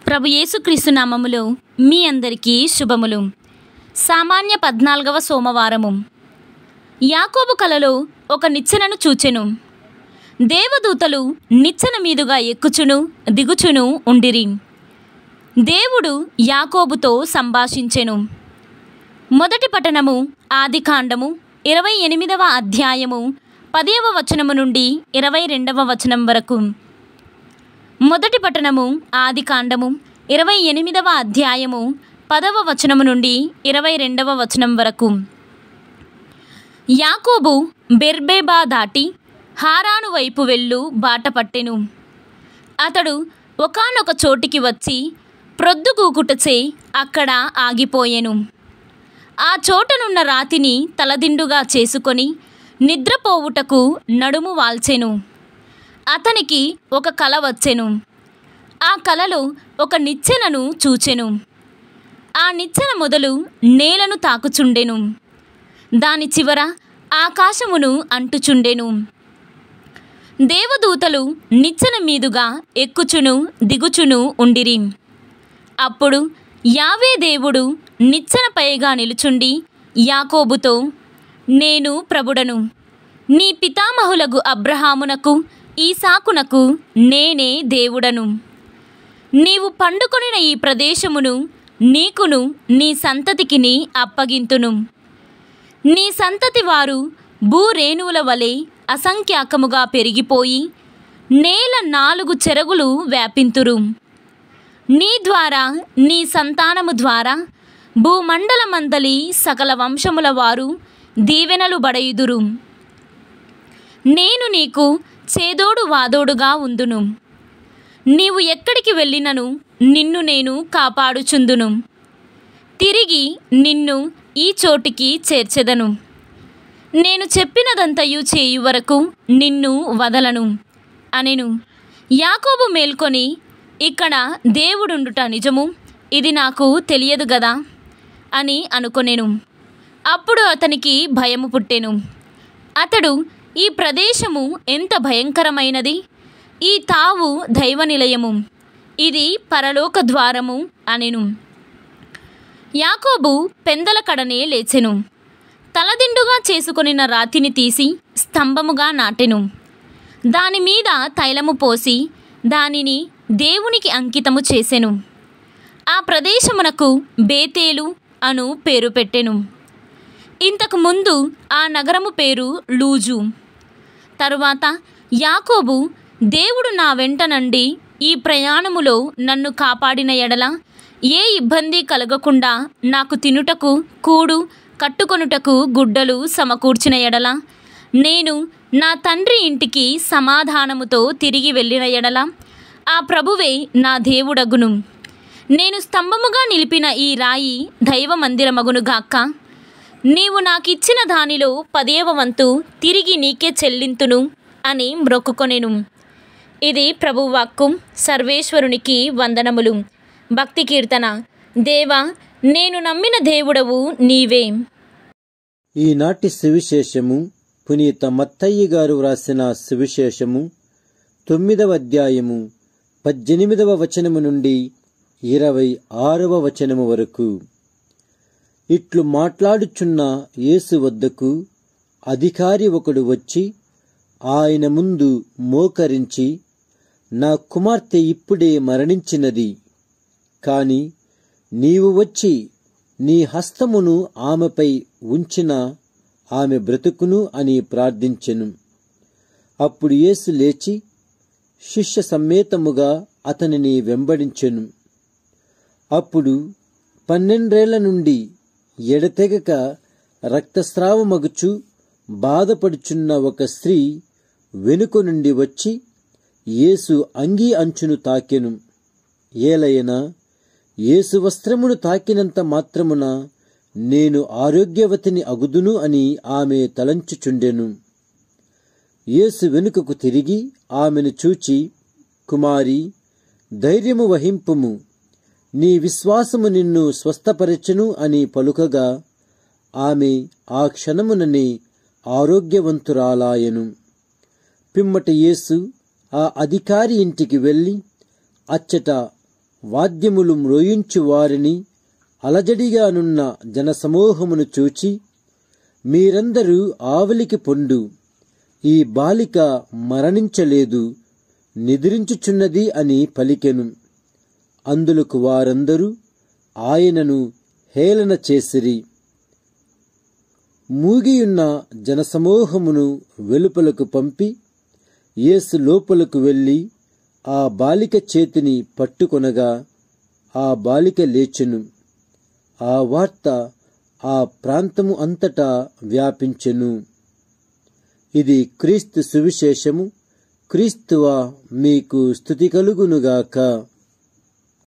ప్రభు యేసుక్రీస్తు నామములో మీ అందరికీ శుభములు సామాన్య పద్నాలుగవ సోమవారము యాకోబు కలలో ఒక నిచ్చెనను చూచెను దేవదూతలు నిచ్చెన మీదుగా ఎక్కుచును దిగుచును ఉండిరి దేవుడు యాకోబుతో సంభాషించెను మొదటి పట్టణము ఆదికాండము ఇరవై ఎనిమిదవ అధ్యాయము పదవ వచనము నుండి ఇరవై రెండవ వచనం వరకు మొదటి పట్టణము ఆది కాండము ఇరవై ఎనిమిదవ అధ్యాయము పదవ వచనము నుండి ఇరవై రెండవ వచనం వరకు యాకోబు బెర్బేబా దాటి హారాను వైపు వెళ్ళు బాట పట్టెను అతడు ఒకానొక చోటికి వచ్చి ప్రొద్దుగూకుటచే అక్కడ ఆగిపోయెను ఆ చోటనున్న రాతిని తలదిండుగా చేసుకొని నిద్రపోవుటకు నడుము వాల్చెను అతనికి ఒక కల వచ్చెను ఆ కలలో ఒక నిచ్చెనను చూచెను ఆ నిచ్చెన మొదలు నేలను తాకుచుండెను దాని చివర ఆకాశమును అంటుచుండెను దేవదూతలు నిచ్చెన మీదుగా ఎక్కుచును దిగుచును ఉండిరి అప్పుడు యావే దేవుడు నిచ్చెన పైగా నిలుచుండి యాకోబుతో నేను ప్రభుడను నీ పితామహులగు అబ్రహామునకు ఈసాకునకు నేనే దేవుడను నీవు పండుకొనిన ఈ ప్రదేశమును నీకును నీ సంతతికిని అప్పగింతును నీ సంతతి వారు భూరేణువుల వలె అసంఖ్యాకముగా పెరిగిపోయి నేల నాలుగు చెరగులు వ్యాపింతురు నీ ద్వారా నీ సంతానము ద్వారా భూమండలమందలి సకల వంశముల వారు దీవెనలు బడయుదురు నేను నీకు చేదోడు వాదోడుగా ఉందును నీవు ఎక్కడికి వెళ్ళినను నిన్ను నేను కాపాడుచుందును తిరిగి నిన్ను ఈ చోటికి చేర్చెదను నేను చెప్పినదంతయు చేయు వరకు నిన్ను వదలను అనెను యాకోబు మేల్కొని ఇక్కడ దేవుడుండుట నిజము ఇది నాకు తెలియదు గదా అని అనుకొనెను అప్పుడు అతనికి భయము పుట్టెను అతడు ఈ ప్రదేశము ఎంత భయంకరమైనది ఈ తావు దైవ నిలయము ఇది పరలోక ద్వారము అనెను యాకోబు పెందల కడనే లేచెను తలదిండుగా చేసుకొనిన రాతిని తీసి స్తంభముగా నాటెను దాని మీద తైలము పోసి దానిని దేవునికి అంకితము చేసెను ఆ ప్రదేశమునకు బేతేలు అను పేరు పెట్టెను ఇంతకు ముందు ఆ నగరము పేరు లూజు తరువాత యాకోబు దేవుడు నా వెంట నుండి ఈ ప్రయాణములో నన్ను కాపాడిన ఎడల ఏ ఇబ్బంది కలగకుండా నాకు తినుటకు కూడు కట్టుకొనుటకు గుడ్డలు సమకూర్చిన ఎడల నేను నా తండ్రి ఇంటికి సమాధానముతో తిరిగి వెళ్ళిన ఎడల ఆ ప్రభువే నా దేవుడగును నేను స్తంభముగా నిలిపిన ఈ రాయి దైవ మందిరమగునుగాక నీవు నాకిచ్చిన దానిలో పదేవ వంతు తిరిగి నీకే చెల్లింతును అని మ్రొక్కుకొనెను ఇది ప్రభువాక్కు సర్వేశ్వరునికి వందనములు భక్తి కీర్తన దేవా నేను నమ్మిన దేవుడవు నీవే ఈనాటి సువిశేషము పునీత మత్తయ్య గారు వ్రాసిన సువిశేషము తొమ్మిదవ అధ్యాయము పద్దెనిమిదవ వచనము నుండి ఇరవై ఆరవ వచనము వరకు ఇట్లు మాట్లాడుచున్న యేసు వద్దకు అధికారి ఒకడు వచ్చి ఆయన ముందు మోకరించి నా కుమార్తె ఇప్పుడే మరణించినది కాని నీవు వచ్చి నీ హస్తమును ఆమెపై ఉంచిన ఆమె బ్రతుకును అని ప్రార్థించెను అప్పుడు యేసు లేచి శిష్య సమ్మేతముగా అతనిని వెంబడించెను అప్పుడు పన్నెండేళ్ల నుండి ఎడతెగక రక్తస్రావమగుచు బాధపడుచున్న ఒక స్త్రీ వెనుక నుండి వచ్చి యేసు అంగీ అంచును తాకెను ఏలయనా యేసు వస్త్రమును తాకినంత మాత్రమున నేను ఆరోగ్యవతిని అగుదును అని ఆమె తలంచుచుండెను యేసు వెనుకకు తిరిగి ఆమెను చూచి కుమారి ధైర్యము వహింపుము నీ విశ్వాసము నిన్ను స్వస్థపరచును అని పలుకగా ఆమె ఆ క్షణముననే ఆరోగ్యవంతురాలాయను పిమ్మట యేసు ఆ అధికారి ఇంటికి వెళ్ళి అచ్చట వాద్యములు మ్రోయించు వారిని అలజడిగానున్న జనసమూహమును చూచి మీరందరూ ఆవలికి పొండు ఈ బాలిక మరణించలేదు నిద్రించుచున్నది అని పలికెను అందులకు వారందరూ ఆయనను హేళన చేసిరి మూగియున్న జనసమూహమును వెలుపలకు పంపి యేసు లోపలకు వెళ్ళి ఆ బాలిక చేతిని పట్టుకొనగా ఆ బాలిక లేచెను ఆ వార్త ఆ ప్రాంతము అంతటా వ్యాపించెను ఇది క్రీస్తు సువిశేషము క్రీస్తువ మీకు స్థుతి కలుగునుగాక